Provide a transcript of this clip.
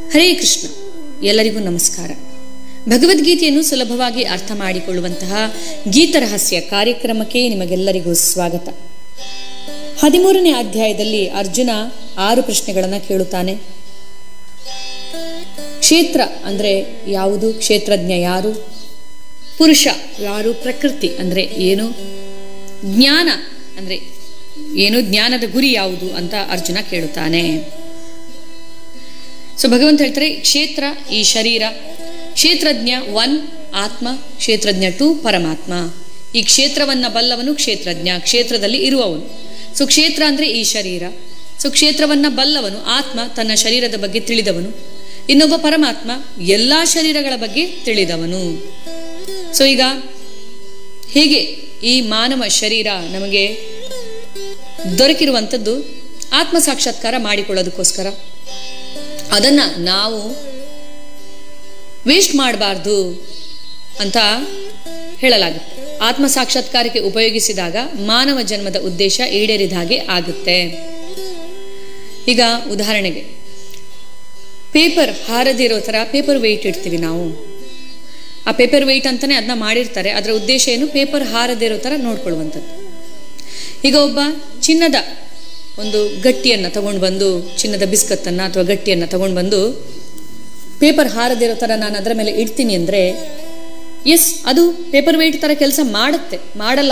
ಹರೇ ಕೃಷ್ಣ ಎಲ್ಲರಿಗೂ ನಮಸ್ಕಾರ ಭಗವದ್ಗೀತೆಯನ್ನು ಸುಲಭವಾಗಿ ಅರ್ಥ ಮಾಡಿಕೊಳ್ಳುವಂತಹ ಗೀತರಹಸ್ಯ ಕಾರ್ಯಕ್ರಮಕ್ಕೆ ನಿಮಗೆಲ್ಲರಿಗೂ ಸ್ವಾಗತ ಹದಿಮೂರನೇ ಅಧ್ಯಾಯದಲ್ಲಿ ಅರ್ಜುನ ಆರು ಪ್ರಶ್ನೆಗಳನ್ನು ಕೇಳುತ್ತಾನೆ ಕ್ಷೇತ್ರ ಅಂದರೆ ಯಾವುದು ಕ್ಷೇತ್ರಜ್ಞ ಯಾರು ಪುರುಷ ಯಾರು ಪ್ರಕೃತಿ ಅಂದರೆ ಏನು ಜ್ಞಾನ ಅಂದರೆ ಏನು ಜ್ಞಾನದ ಗುರಿ ಯಾವುದು ಅಂತ ಅರ್ಜುನ ಕೇಳುತ್ತಾನೆ ಸೊ ಭಗವಂತ ಹೇಳ್ತಾರೆ ಕ್ಷೇತ್ರ ಈ ಶರೀರ ಕ್ಷೇತ್ರಜ್ಞ ಒನ್ ಆತ್ಮ ಕ್ಷೇತ್ರಜ್ಞ ಟು ಪರಮಾತ್ಮ ಈ ಕ್ಷೇತ್ರವನ್ನ ಬಲ್ಲವನು ಕ್ಷೇತ್ರಜ್ಞ ಕ್ಷೇತ್ರದಲ್ಲಿ ಇರುವವನು ಸೊ ಕ್ಷೇತ್ರ ಅಂದ್ರೆ ಈ ಶರೀರ ಸೊ ಕ್ಷೇತ್ರವನ್ನ ಬಲ್ಲವನು ಆತ್ಮ ತನ್ನ ಶರೀರದ ಬಗ್ಗೆ ತಿಳಿದವನು ಇನ್ನೊಬ್ಬ ಪರಮಾತ್ಮ ಎಲ್ಲಾ ಶರೀರಗಳ ಬಗ್ಗೆ ತಿಳಿದವನು ಸೊ ಈಗ ಹೇಗೆ ಈ ಮಾನವ ಶರೀರ ನಮಗೆ ದೊರಕಿರುವಂಥದ್ದು ಆತ್ಮ ಸಾಕ್ಷಾತ್ಕಾರ ಮಾಡಿಕೊಳ್ಳೋದಕ್ಕೋಸ್ಕರ ಅದನ್ನ ನಾವು ವೇಸ್ಟ್ ಮಾಡಬಾರ್ದು ಅಂತ ಹೇಳಲಾಗುತ್ತೆ ಆತ್ಮ ಸಾಕ್ಷಾತ್ಕಾರಕ್ಕೆ ಉಪಯೋಗಿಸಿದಾಗ ಮಾನವ ಜನ್ಮದ ಉದ್ದೇಶ ಈಡೇರಿದ ಹಾಗೆ ಆಗುತ್ತೆ ಈಗ ಉದಾಹರಣೆಗೆ ಪೇಪರ್ ಹಾರದಿರೋ ಥರ ಪೇಪರ್ ವೆಯ್ಟ್ ಇಡ್ತೀವಿ ನಾವು ಆ ಪೇಪರ್ ವೆಯ್ಟ್ ಅಂತಾನೆ ಅದನ್ನ ಮಾಡಿರ್ತಾರೆ ಅದರ ಉದ್ದೇಶ ಏನು ಪೇಪರ್ ಹಾರದಿರೋ ಥರ ನೋಡ್ಕೊಳ್ಳುವಂಥದ್ದು ಈಗ ಒಬ್ಬ ಚಿನ್ನದ ಒಂದು ಗಟ್ಟಿಯನ್ನು ತಗೊಂಡು ಬಂದು ಚಿನ್ನದ ಬಿಸ್ಕತ್ತನ್ನು ಅಥವಾ ಗಟ್ಟಿಯನ್ನು ತಗೊಂಡು ಬಂದು ಪೇಪರ್ ಹಾರದಿರೋ ಥರ ನಾನು ಅದರ ಮೇಲೆ ಇಡ್ತೀನಿ ಅಂದರೆ ಎಸ್ ಅದು ಪೇಪರ್ ವೆಯ್ಟ್ ಥರ ಕೆಲಸ ಮಾಡುತ್ತೆ ಮಾಡಲ್ಲ